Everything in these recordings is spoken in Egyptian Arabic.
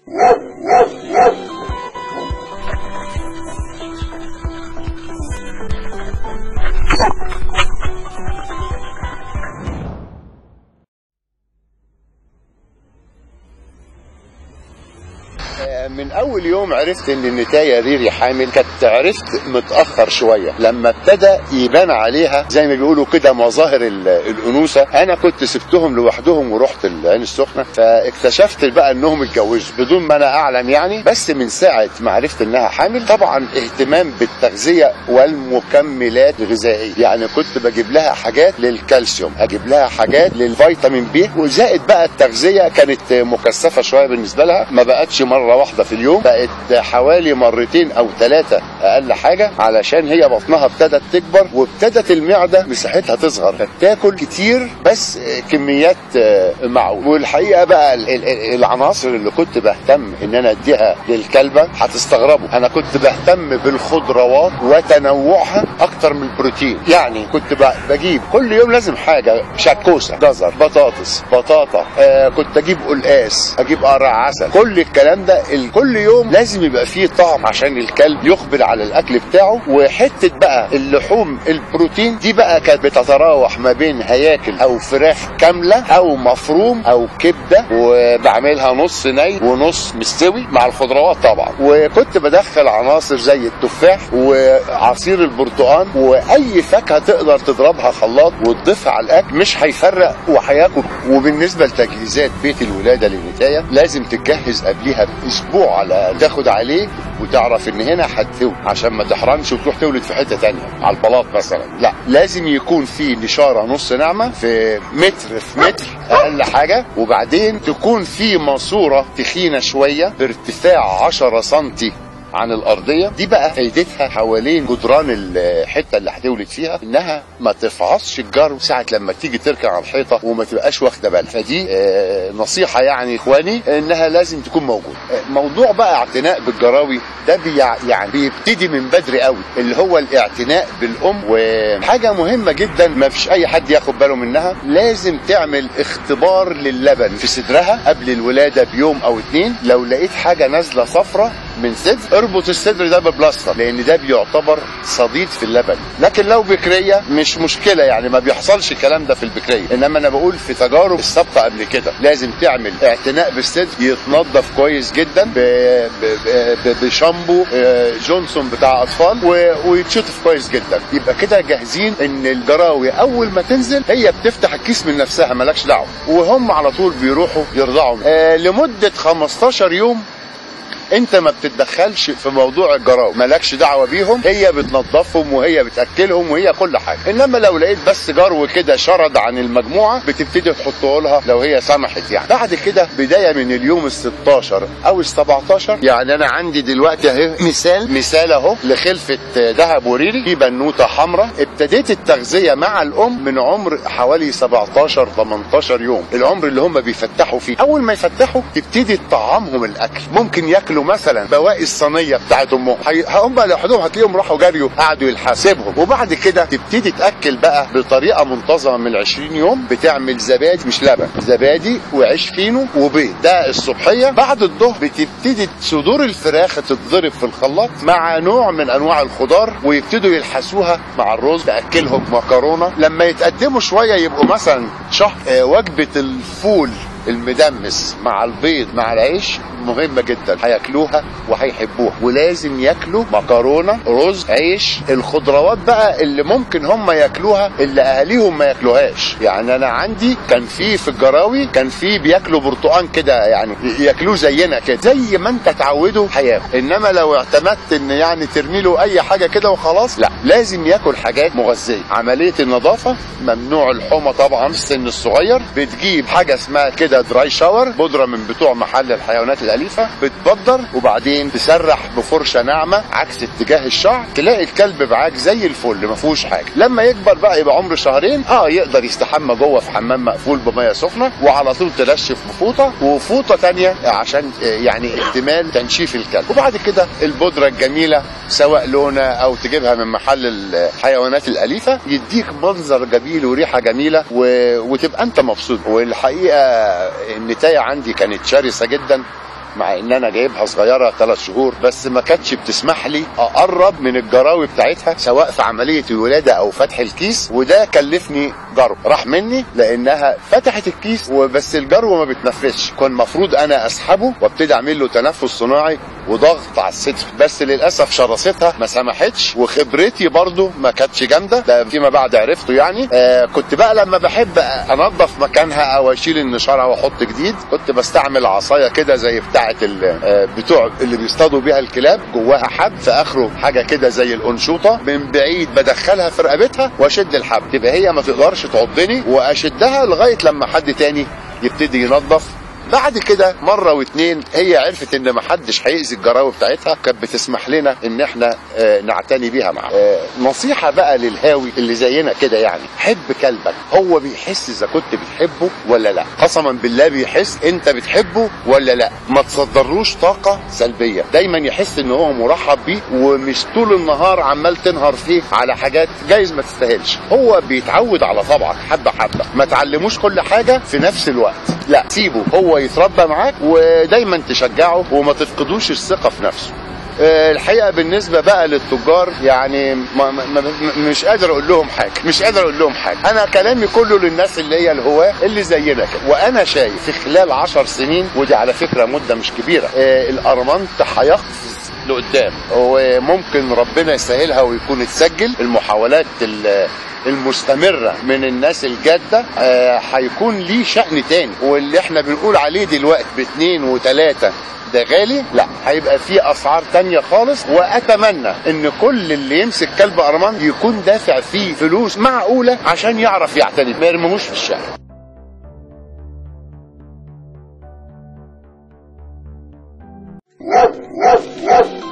من اول يوم عرفت ان النتايه ريري حامل كانت عرفت متاخر شويه لما ابتدى يبان عليها زي ما بيقولوا كده مظاهر ال- الانوثه انا كنت سبتهم لوحدهم ورحت العين السخنه فاكتشفت بقى انهم اتجوزوا بدون ما انا اعلم يعني بس من ساعه ما عرفت انها حامل طبعا اهتمام بالتغذيه والمكملات الغذائيه يعني كنت بجيب لها حاجات للكالسيوم اجيب لها حاجات للفيتامين بي وزائد بقى التغذيه كانت مكثفه شويه بالنسبه لها ما بقتش مره واحده في اليوم بقت حوالي مرتين او ثلاثه اقل حاجه علشان هي بطنها ابتدت تكبر وابتدت المعده مساحتها تصغر فبتاكل كتير بس كميات معقول والحقيقه بقى ال- ال- العناصر اللي كنت بهتم ان انا اديها للكلبه هتستغربوا انا كنت بهتم بالخضروات وتنوعها اكتر من البروتين يعني كنت ب- بجيب كل يوم لازم حاجه شكوسه جزر بطاطس بطاطا آه كنت اجيب قلقاس اجيب قرع عسل كل الكلام ده ال- كل يوم لازم يبقى فيه طعم عشان الكلب يقبل على الاكل بتاعه وحته بقى اللحوم البروتين دي بقى كانت بتتراوح ما بين هياكل او فراخ كامله او مفروم او كبده وبعملها نص ني ونص مستوي مع الخضروات طبعا وكنت بدخل عناصر زي التفاح وعصير البرتقال واي فاكهه تقدر تضربها خلاط وتضيفها على الاكل مش هيفرق وهياكل وبالنسبه لتجهيزات بيت الولاده للنتايه لازم تتجهز قبليها باسبوع على الأقل. تاخد عليه وتعرف ان هنا هتولد عشان ما تحرمش وتروح تولد في حته تانية على البلاط مثلا لا لازم يكون في نشاره نص ناعمه في متر في متر اقل حاجه وبعدين تكون في ماسوره تخينه شويه بارتفاع 10 سنتي عن الارضيه دي بقى فايدتها حوالين جدران الحته اللي هتولد فيها انها ما تفعصش الجرو ساعه لما تيجي تركن على الحيطه وما تبقاش واخده بالها فدي آه، نصيحه يعني اخواني انها لازم تكون موجوده آه، موضوع بقى اعتناء بالجراوي ده بيع يعني بيبتدي من بدري قوي اللي هو الاعتناء بالام وحاجه مهمه جدا ما فيش اي حد ياخد باله منها لازم تعمل اختبار للبن في صدرها قبل الولاده بيوم او اتنين لو لقيت حاجه نازله صفرة من صدر اربط الصدر ده ببلاستر لان ده بيعتبر صديد في اللبن لكن لو بكريه مش مشكله يعني ما بيحصلش الكلام ده في البكريه انما انا بقول في تجارب السابقه قبل كده لازم تعمل اعتناء بالصدر يتنظف كويس جدا ب- ب- ب- بشامبو آه، جونسون بتاع اطفال و- ويتشطف كويس جدا يبقى كده جاهزين ان الجراوي اول ما تنزل هي بتفتح الكيس من نفسها مالكش دعوه وهم على طول بيروحوا يرضعوا آه، لمده 15 يوم انت ما بتتدخلش في موضوع الجراوي مالكش دعوه بيهم هي بتنظفهم وهي بتاكلهم وهي كل حاجه انما لو لقيت بس جرو كده شرد عن المجموعه بتبتدي تحطه لها لو هي سمحت يعني بعد كده بدايه من اليوم ال 16 او ال 17 يعني انا عندي دلوقتي اهي مثال مثال اهو لخلفه ذهب وريري في بنوته حمراء ابتديت التغذيه مع الام من عمر حوالي 17 18 يوم العمر اللي هم بيفتحوا فيه اول ما يفتحوا تبتدي تطعمهم الاكل ممكن ياكلوا مثلا بواقي الصينيه بتاعت امهم هي- هم لوحدهم هتلاقيهم راحوا جريوا قعدوا يحاسبهم وبعد كده تبتدي تاكل بقى بطريقه منتظمه من 20 يوم بتعمل زبادي مش لبن زبادي وعيش فينو وبيض ده الصبحيه بعد الظهر بتبتدي صدور الفراخ تتضرب في الخلاط مع نوع من انواع الخضار ويبتدوا يلحسوها مع الرز تاكلهم مكرونه لما يتقدموا شويه يبقوا مثلا شهر آه، وجبه الفول المدمس مع البيض مع العيش مهمة جدا هياكلوها وهيحبوها ولازم ياكلوا مكرونة رز عيش الخضروات بقى اللي ممكن هم ياكلوها اللي اهاليهم ما ياكلوهاش يعني انا عندي كان في في الجراوي كان في بياكلوا برتقان كده يعني ياكلوه زينا كده زي ما انت تعوده هياكل انما لو اعتمدت ان يعني ترمي له اي حاجة كده وخلاص لا لازم ياكل حاجات مغذية عملية النظافة ممنوع الحمى طبعا في السن الصغير بتجيب حاجة اسمها كده دراي شاور بودرة من بتوع محل الحيوانات الأليفة بتبدر وبعدين تسرح بفرشة ناعمة عكس اتجاه الشعر تلاقي الكلب معاك زي الفل ما فيهوش حاجة لما يكبر بقى يبقى عمر شهرين اه يقدر يستحمى جوه في حمام مقفول بمية سخنة وعلى طول تنشف بفوطة وفوطة تانية عشان آه، يعني احتمال تنشيف الكلب وبعد كده البودرة الجميلة سواء لونة او تجيبها من محل الحيوانات الأليفة يديك منظر جميل وريحة جميلة و... وتبقى انت مبسوط والحقيقة النتاية عندي كانت شرسة جدا مع ان انا جايبها صغيره ثلاث شهور بس ما كانتش بتسمح لي اقرب من الجراوي بتاعتها سواء في عمليه الولاده او فتح الكيس وده كلفني جرو راح مني لانها فتحت الكيس وبس الجرو ما بتنفسش كان المفروض انا اسحبه وابتدي اعمل له تنفس صناعي وضغط على الصدر بس للاسف شراستها ما سمحتش وخبرتي برضو ما كانتش جامده ده فيما بعد عرفته يعني آه كنت بقى لما بحب انظف مكانها او اشيل النشاره واحط جديد كنت بستعمل عصايه كده زي بتاعه ال- آه بتوع اللي بيصطادوا بيها الكلاب جواها حبل في اخره حاجه كده زي الانشوطه من بعيد بدخلها في رقبتها واشد الحبل تبقى هي ما تقدرش تعضني واشدها لغايه لما حد تاني يبتدي ينظف بعد كده مره واتنين هي عرفت ان محدش هيأذي الجراوي بتاعتها كانت بتسمح لنا ان احنا آه نعتني بيها معاها آه نصيحه بقى للهاوي اللي زينا كده يعني حب كلبك هو بيحس اذا كنت بتحبه ولا لا قسما بالله بيحس انت بتحبه ولا لا ما تصدروش طاقه سلبيه دايما يحس ان هو مرحب بيه ومش طول النهار عمال تنهر فيه على حاجات جايز ما تستاهلش هو بيتعود على طبعك حبه حبه ما تعلموش كل حاجه في نفس الوقت لا سيبه هو يتربى معاك ودايما تشجعه وما تفقدوش الثقه في نفسه آه، الحقيقه بالنسبه بقى للتجار يعني ما ما ما مش قادر اقول لهم حاجه مش قادر اقول لهم حاجه انا كلامي كله للناس اللي هي الهواه اللي زينا كده وانا شايف في خلال عشر سنين ودي على فكره مده مش كبيره آه، الارمنت هيقفز لقدام وممكن ربنا يسهلها ويكون اتسجل المحاولات ال- المستمرة من الناس الجادة آه، هيكون ليه شأن تاني واللي احنا بنقول عليه دلوقتي باتنين وتلاتة ده غالي لا هيبقى في اسعار تانية خالص واتمنى ان كل اللي يمسك كلب ارمان يكون دافع فيه فلوس معقولة عشان يعرف يعتني ما يرموهوش في الشارع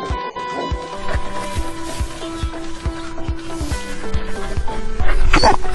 Yeah.